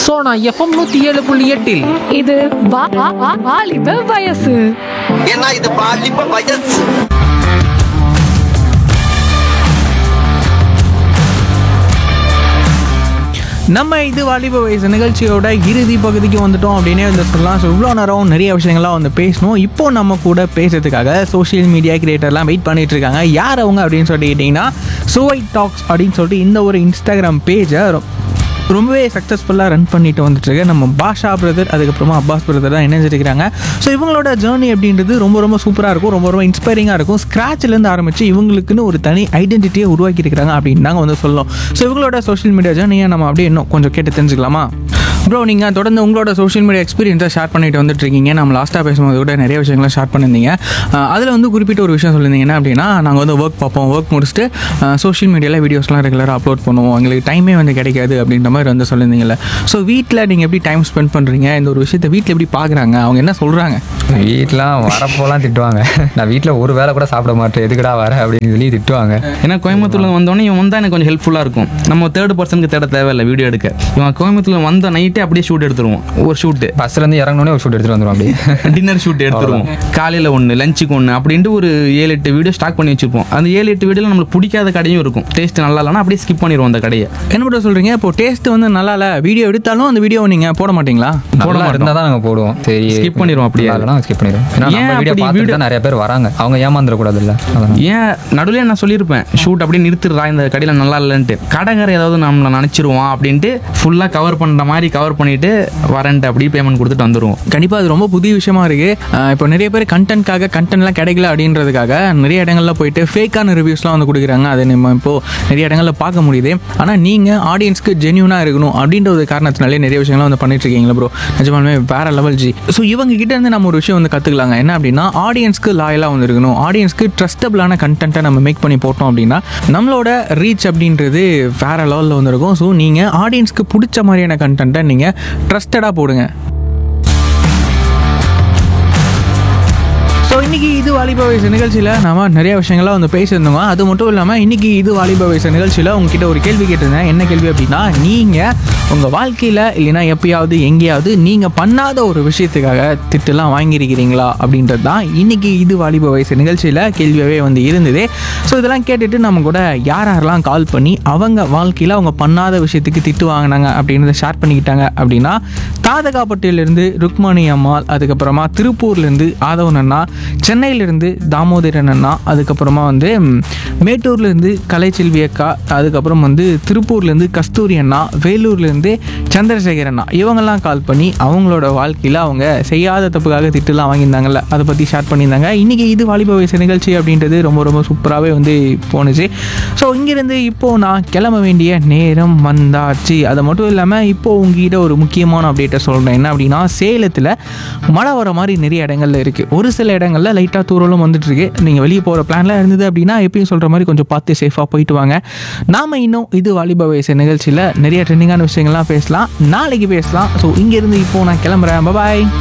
Sona FM நூத்தி ஏழு புள்ளி எட்டில் இது வா- வா- வா- வாலிப வயசு ஏன்னா இது பாலிப்ப வயசு நம்ம இது வாலிப வயசு நிகழ்ச்சியோட இறுதி பகுதிக்கு வந்துட்டோம் அப்படின்னே வந்து சொல்லலாம் ஸோ இவ்வளோ நேரம் நிறைய விஷயங்கள்லாம் வந்து பேசணும் இப்போ நம்ம கூட பேசுறதுக்காக சோஷியல் மீடியா கிரியேட்டர்லாம் வெயிட் பண்ணிட்டு இருக்காங்க யார் அவங்க அப்படின்னு சொல்லிட்டு கேட்டிங்கன்னா சுவை டாக்ஸ் அப்படின்னு சொல்லிட்டு இந்த ஒரு இன்ஸ்டாகிராம் பேஜை ரொம்பவே சக்ஸஸ்ஃபுல்லாக ரன் பண்ணிட்டு வந்துட்டு இருக்க நம்ம பாஷா பிரதர் அதுக்கப்புறமா அப்பாஸ் பிரதர் தான் இணைஞ்சிருக்கிறாங்க ஸோ இவங்களோட ஜேர்னி அப்படின்றது ரொம்ப ரொம்ப சூப்பராக இருக்கும் ரொம்ப ரொம்ப இன்ஸ்பைரிங்காக இருக்கும் ஸ்க்ராட்ச்லேருந்து ஆரம்பித்து இவங்களுக்குன்னு ஒரு தனி ஐடென்டிட்டியை உருவாக்கி இருக்கிறாங்க அப்படின்னு நாங்கள் வந்து சொல்லலாம் ஸோ இவங்களோட சோஷியல் மீடியா ஜேர்னியை நம்ம அப்படியே இன்னும் கொஞ்சம் கேட்டு தெரிஞ்சுக்கலாமா ப்ரோ நீங்கள் தொடர்ந்து உங்களோட சோஷியல் மீடியா எக்ஸ்பீரியன்ஸை ஷேர் பண்ணிட்டு வந்துட்டு இருக்கீங்க நம்ம லாஸ்ட்டாக பேசும்போது கூட நிறைய விஷயங்களை ஷேர் பண்ணியிருந்தீங்க அதில் வந்து குறிப்பிட்ட ஒரு விஷயம் சொல்லியிருந்தீங்க என்ன அப்படின்னா நாங்கள் வந்து ஒர்க் பார்ப்போம் ஒர்க் முடிச்சுட்டு சோஷியல் மீடியாவில் வீடியோஸ்லாம் ரெகுலராக அப்லோட் பண்ணுவோம் எங்களுக்கு டைமே வந்து கிடைக்காது அப்படின்ற மாதிரி வந்து சொல்லியிருந்தீங்கல்ல ஸோ வீட்டில் நீங்கள் எப்படி டைம் ஸ்பெண்ட் பண்ணுறீங்க இந்த ஒரு விஷயத்தை வீட்டில் எப்படி பார்க்குறாங்க அவங்க என்ன சொல்கிறாங்க வீட்டிலாம் வரப்போலாம் திட்டுவாங்க நான் வீட்டில் ஒரு வேளை கூட சாப்பிட மாட்டேன் எதுக்குடா வர அப்படின்னு சொல்லி திட்டுவாங்க ஏன்னா கோயம்புத்தூர்ல வந்தோடனே இவன் வந்தா எனக்கு கொஞ்சம் ஹெல்ப்ஃபுல்லாக இருக்கும் நம்ம தேர்ட் பர்சனுக்கு தேட தேவையில்லை வீடியோ எடுக்க இவன் கோயம்புத்தூர்ல வந்த நைட்டே அப்படியே ஷூட் எடுத்துருவோம் ஒரு ஷூட்டு பஸ்லேருந்து இறங்கினோடனே ஒரு ஷூட் எடுத்துட்டு வந்துடும் அப்படியே டின்னர் ஷூட் எடுத்துருவோம் காலையில் ஒன்று லஞ்சுக்கு ஒன்று அப்படின்ட்டு ஒரு ஏழு எட்டு வீடியோ ஸ்டாக் பண்ணி வச்சிருப்போம் அந்த ஏழு எட்டு வீடியோவில் நம்மளுக்கு பிடிக்காத கடையும் இருக்கும் டேஸ்ட் நல்லா இல்லைன்னா அப்படியே ஸ்கிப் பண்ணிடுவோம் அந்த கடையை என்ன மட்டும் சொல்கிறீங்க இப்போ டேஸ்ட் வந்து நல்லா இல்லை வீடியோ எடுத்தாலும் அந்த வீடியோவை நீங்கள் போட மாட்டீங்களா போட நல்லா மாட்டோம். இருந்தால் தான் நாங்கள் போடுவோம் சரி Skip பண்ணிடுவோம் அப்படியே. இல்லைனா ஸ்கிப் பண்ணிடுவோம் ஏன்னா ஏன் நம்ம வீடியோ அப்படி பார்த்துட்டு video- தான் நிறைய பேர் வராங்க அவங்க ஏமாந்துடக்கூடாது இல்லை அதான் ஏன் நடுவில் நான் சொல்லியிருப்பேன் ஷூட் அப்படியே நிறுத்திடுறா இந்த கடையில் நல்லா இல்லைன்ட்டு கடைக்கார ஏதாவது நம்மளை நினச்சிருவான் அப்படின்ட்டு ஃபுல்லாக கவர் பண்ணுற மாதிரி கவர் பண்ணிட்டு வரேன்ட்டு அப்படியே பேமெண்ட் கொடுத்துட்டு வந்துடுவோம் கண்டிப்பாக அது ரொம்ப புதிய விஷயமா இருக்கு அஹ் இப்போ நிறைய பேர் கண்டென்ட்காக கண்டென்ட்லாம் கிடைக்கல அப்படின்றதுக்காக நிறைய இடங்கள்ல போயிட்டு ஃபேக்கான ரிவ்யூஸ்லாம் வந்து கொடுக்குறாங்க அதை நம்ம இப்போ நிறைய இடங்கள்ல பார்க்க முடியுது ஆனால் நீங்கள் ஆடியன்ஸ்க்கு ஜென்யூனாக இருக்கணும் அப்படின்ற ஒரு காரணத்தினாலே நிறைய விஷயங்கள்லாம் வந்து பண்ணிட்டு இருக்கீங்களா ப்ரோ நிஜமாலுமே வேற லெவல் ஜி ஸோ இவங்க கிட்ட இருந்து நம்ம ஒரு விஷயம் வந்து கற்றுக்கலாங்க என்ன அப்படின்னா ஆடியன்ஸ்க்கு லாயலாக வந்து இருக்கணும் ஆடியன்ஸ்க்கு ட்ரஸ்டபிளான கண்டென்ட்டை நம்ம மேக் பண்ணி போட்டோம் அப்படின்னா நம்மளோட ரீச் அப்படின்றது வேற லெவலில் வந்து இருக்கும் ஸோ நீங்கள் ஆடியன்ஸ்க்கு பிடிச்ச மாதிரியான கண்டென்ட்டை நீங்கள் ட்ரஸ்டடாக போடுங்க ஸோ இன்னைக்கு இது வாலிப வயசு நிகழ்ச்சியில் நாம நிறைய விஷயங்கள்லாம் வந்து பேசியிருந்தோங்க அது மட்டும் இல்லாமல் இன்னைக்கு இது வாலிப வயசு நிகழ்ச்சியில் உங்ககிட்ட ஒரு கேள்வி கேட்டிருந்தேன் என்ன கேள்வி அப்படின்னா நீங்கள் உங்கள் வாழ்க்கையில் இல்லைன்னா எப்பயாவது எங்கேயாவது நீங்கள் பண்ணாத ஒரு விஷயத்துக்காக திட்டுலாம் வாங்கியிருக்கிறீங்களா அப்படின்றது தான் இன்னைக்கு இது வாலிப வயசு நிகழ்ச்சியில் கேள்வியாகவே வந்து இருந்தது ஸோ இதெல்லாம் கேட்டுட்டு நம்ம கூட யார் யாரெல்லாம் கால் பண்ணி அவங்க வாழ்க்கையில் அவங்க பண்ணாத விஷயத்துக்கு திட்டு வாங்கினாங்க அப்படின்றத ஷேர் பண்ணிக்கிட்டாங்க அப்படின்னா தாதகாப்பட்டியிலேருந்து ருக்மணி அம்மாள் அதுக்கப்புறமா திருப்பூர்லேருந்து ஆதவன் அண்ணா சென்னையிலேருந்து தாமோதரன் அண்ணா அதுக்கப்புறமா வந்து ம், மேட்டூர்லேருந்து கலைச்செல்வி அக்கா அதுக்கப்புறம் வந்து திருப்பூர்லேருந்து கஸ்தூரி அண்ணா வேலூர்லேருந்து சந்திரசேகர் அண்ணா இவங்கெல்லாம் கால் பண்ணி அவங்களோட வாழ்க்கையில் அவங்க செய்யாத தப்புக்காக திட்டுலாம் வாங்கியிருந்தாங்கல்ல அதை பற்றி ஷேர் பண்ணியிருந்தாங்க இன்றைக்கி இது வாலிப வயசு நிகழ்ச்சி அப்படின்றது ரொம்ப ரொம்ப சூப்பராகவே வந்து போணுச்சு ஸோ இங்கேருந்து இப்போது நான் கிளம்ப வேண்டிய நேரம் வந்தாச்சு அது மட்டும் இல்லாமல் இப்போது உங்ககிட்ட ஒரு முக்கியமான அப்டேட்டை சொல்கிறேன் என்ன அப்படின்னா சேலத்தில் மழை வர மாதிரி நிறைய இடங்கள்ல இருக்குது ஒரு சில இடங்கள்ல லைட்டாக தூரலும் வந்துட்டு இருக்கு நீங்கள் வெளியே போகிற பிளான்லாம் இருந்தது அப்படின்னா எப்பயும் சொல்கிற மாதிரி கொஞ்சம் பார்த்து சேஃபாக போயிட்டு வாங்க நாம் இன்னும் இது வாலிப வயசு நிகழ்ச்சியில் நிறைய ட்ரெண்டிங்கான விஷயங்கள்லாம் பேசலாம் நாளைக்கு பேசலாம் ஸோ இங்கேருந்து இப்போது நான் கிளம்புறேன் பாய்